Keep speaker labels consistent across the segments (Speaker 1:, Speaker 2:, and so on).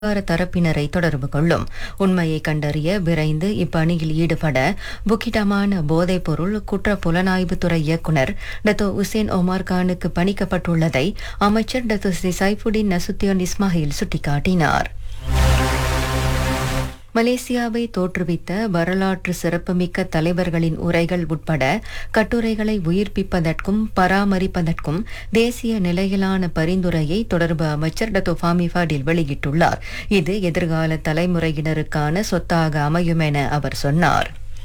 Speaker 1: அதிகார தரப்பினரை தொடர்பு கொள்ளும் உண்மையை கண்டறிய விரைந்து இப்பணியில் ஈடுபட புக்கிடமான போதைப்பொருள் குற்ற புலனாய்வுத்துறை இயக்குனர் டத்தோ உசேன் ஒமார் கானுக்கு பணிக்கப்பட்டுள்ளதை அமைச்சர் Dato Sri Saifuddin Nasution Ismail சுட்டிக்காட்டினார் மலேசியாவை தோற்றுவித்த வரலாற்று சிறப்புமிக்க தலைவர்களின் உரைகள் உட்பட கட்டுரைகளை உயிர்ப்பிப்பதற்கும் பராமரிப்பதற்கும் தேசிய நிலையிலான பரிந்துரையை தொடர்பு அமைச்சர் டத்தோ ஃபாமி ஃபாடில் வெளியிட்டுள்ளார் இது எதிர்கால தலைமுறையினருக்கான சொத்தாக அமையும் என அவர் சொன்னார்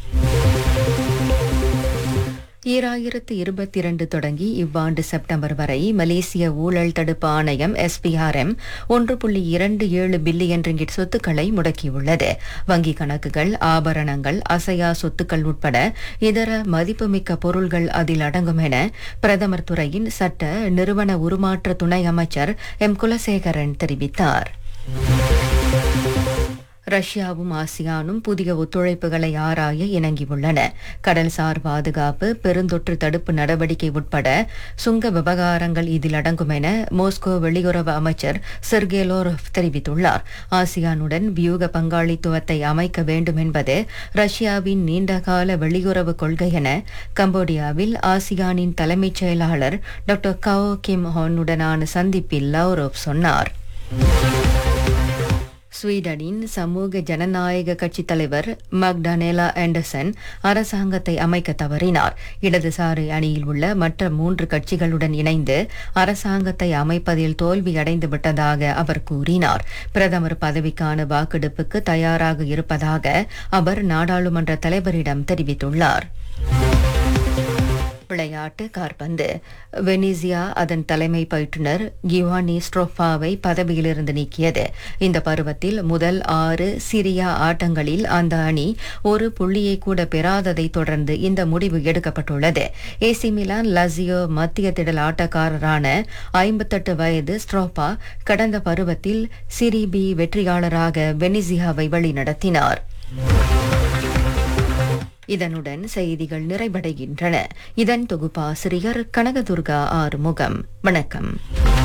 Speaker 1: ஈராயிரத்து இருபத்தி இரண்டு தொடங்கி இவ்வாண்டு செப்டம்பர் வரை மலேசிய ஊழல் தடுப்பு ஆணையம் எஸ்பிஆர்எம் ஒன்று புள்ளி இரண்டு ஏழு பில்லியன் ரிங்கிட் சொத்துக்களை முடக்கியுள்ளது வங்கிக் கணக்குகள் ஆபரணங்கள் அசையா சொத்துக்கள் உட்பட இதர மதிப்புமிக்க பொருள்கள் அதில் அடங்கும் என பிரதமர் துறையின் சட்ட நிறுவன உருமாற்ற துணை அமைச்சர் எம் குலசேகரன் தெரிவித்தார் ரஷ்யாவும் ஆசியானும் புதிய ஒத்துழைப்புகளை ஆராய இணங்கியுள்ளன கடல்சார் பாதுகாப்பு பெருந்தொற்று தடுப்பு நடவடிக்கை உட்பட சுங்க விவகாரங்கள் இதில் அடங்கும் என மோஸ்கோ வெளியுறவு அமைச்சர் செர்கே லோரோவ் தெரிவித்துள்ளார் ஆசியானுடன் வியூக பங்காளித்துவத்தை அமைக்க வேண்டும் என்பது ரஷ்யாவின் நீண்டகால வெளியுறவு கொள்கை என கம்போடியாவில் ஆசியானின் தலைமைச் செயலாளர் டாக்டர் கவோ கிம் ஹானுடனான சந்திப்பில் லவ்ரோவ் சொன்னார் ஸ்வீடனின் சமூக ஜனநாயக கட்சித் தலைவர் மக்டனேலா ஆண்டர்சன் அரசாங்கத்தை அமைக்க தவறினார் இடதுசாரி அணியில் உள்ள மற்ற மூன்று கட்சிகளுடன் இணைந்து அரசாங்கத்தை அமைப்பதில் தோல்வியடைந்து விட்டதாக அவர் கூறினார் பிரதமர் பதவிக்கான வாக்கெடுப்புக்கு தயாராக இருப்பதாக அவர் நாடாளுமன்ற தலைவரிடம் தெரிவித்துள்ளார் விளையாட்டு கார்பந்து வெனிசியா அதன் தலைமை பயிற்றுனர் கிவானி ஸ்ட்ரோஃபாவை பதவியிலிருந்து நீக்கியது இந்த பருவத்தில் முதல் ஆறு சிரியா ஆட்டங்களில் அந்த அணி ஒரு புள்ளியை கூட பெறாததை தொடர்ந்து இந்த முடிவு எடுக்கப்பட்டுள்ளது ஏசி மிலான் லசியோ மத்திய திடல் ஆட்டக்காரரான ஐம்பத்தெட்டு வயது ஸ்ட்ரோபா கடந்த பருவத்தில் சிரி பி வெற்றியாளராக வெனிசியாவை வழிநடத்தினார் இதனுடன் செய்திகள் நிறைவடைகின்றன இதன் தொகுப்பாசிரியர் கனகதுர்கா ஆறுமுகம் வணக்கம்